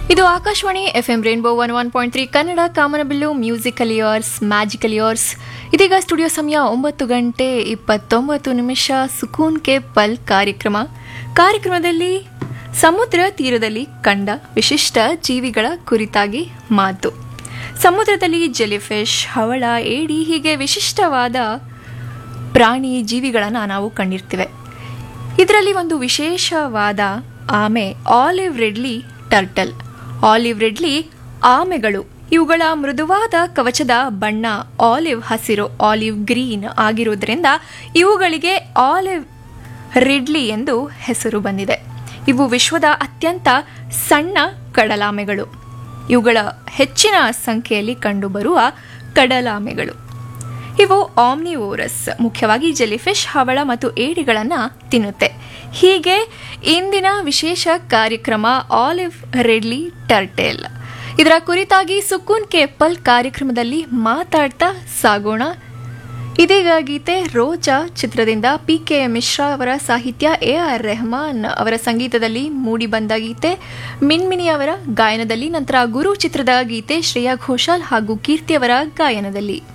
ಇದು Akashvani F M rainbow one one point three Kannada Kamanabillu musical years magical years ಇದೀಗ studio ಸಮಯ ಒಂಬತ್ತು ಗಂಟೆ ಇಪ್ಪತ್ತೊಂಬತ್ತು ನಿಮಿಷ ಸುಕೂನ್ ಕೆ ಪಲ್ ಕಾರ್ಯಕ್ರಮ ಕಾರ್ಯಕ್ರಮದಲ್ಲಿ ಸಮುದ್ರ ತೀರದಲ್ಲಿ ಕಂಡ ವಿಶಿಷ್ಟ ಜೀವಿಗಳ ಕುರಿತಾಗಿ ಮಾತು ಸಮುದ್ರದಲ್ಲಿ ಜೆಲಿಫಿಶ್ ಹವಳ ಏಡಿ ಹೀಗೆ ವಿಶಿಷ್ಟವಾದ ಪ್ರಾಣಿ ಜೀವಿಗಳನ್ನು ನಾವು ಕಂಡಿರ್ತೇವೆ ಇದರಲ್ಲಿ ಒಂದು ವಿಶೇಷವಾದ ಆಮೆ olive ridley turtle olive ridley ಆಮೆಗಳು ಇವುಗಳ ಮೃದುವಾದ ಕವಚದ ಬಣ್ಣ ಆಲಿವ್ ಹಸಿರು ಆಲಿವ್ ಗ್ರೀನ್ ಆಗಿರುವುದರಿಂದ ಇವುಗಳಿಗೆ ಆಲಿವ್ ರಿಡ್ಲಿ ಎಂದು ಹೆಸರು ಬಂದಿದೆ ಇವು ವಿಶ್ವದ ಅತ್ಯಂತ ಸಣ್ಣ ಕಡಲಾಮೆಗಳು ಇವುಗಳ ಹೆಚ್ಚಿನ ಸಂಖ್ಯೆಯಲ್ಲಿ ಕಂಡುಬರುವ ಕಡಲಾಮೆಗಳು ಇವು ಆಮ್ನಿವೋರಸ್ ಮುಖ್ಯವಾಗಿ ಜೆಲಿಫಿಶ್ ಹವಳ ಮತ್ತು ಏಡಿಗಳನ್ನು ತಿನ್ನುತ್ತೆ ಹೀಗೆ ಇಂದಿನ ವಿಶೇಷ ಕಾರ್ಯಕ್ರಮ ಆಲಿವ್ ರೆಡ್ಲಿ ಟರ್ಟೆಲ್ ಇದರ ಕುರಿತಾಗಿ ಸುಕೂನ್ ಕೆಪ್ಪಲ್ ಕಾರ್ಯಕ್ರಮದಲ್ಲಿ ಮಾತಾಡ್ತಾ ಸಾಗೋಣ ಇದೀಗ ಗೀತೆ ರೋಜಾ ಚಿತ್ರದಿಂದ ಪಿ ಕೆ ಮಿಶ್ರಾ ಅವರ ಸಾಹಿತ್ಯ ಎ ಆರ್ ರೆಹಮಾನ್ ಅವರ ಸಂಗೀತದಲ್ಲಿ ಮೂಡಿಬಂದ ಗೀತೆ ಮಿನ್ಮಿನಿ ಅವರ ಗಾಯನದಲ್ಲಿ ನಂತರ ಗುರು ಚಿತ್ರದ ಗೀತೆ ಶ್ರೇಯಾ ಘೋಷಾಲ್ ಹಾಗೂ ಕೀರ್ತಿ ಅವರ ಗಾಯನದಲ್ಲಿ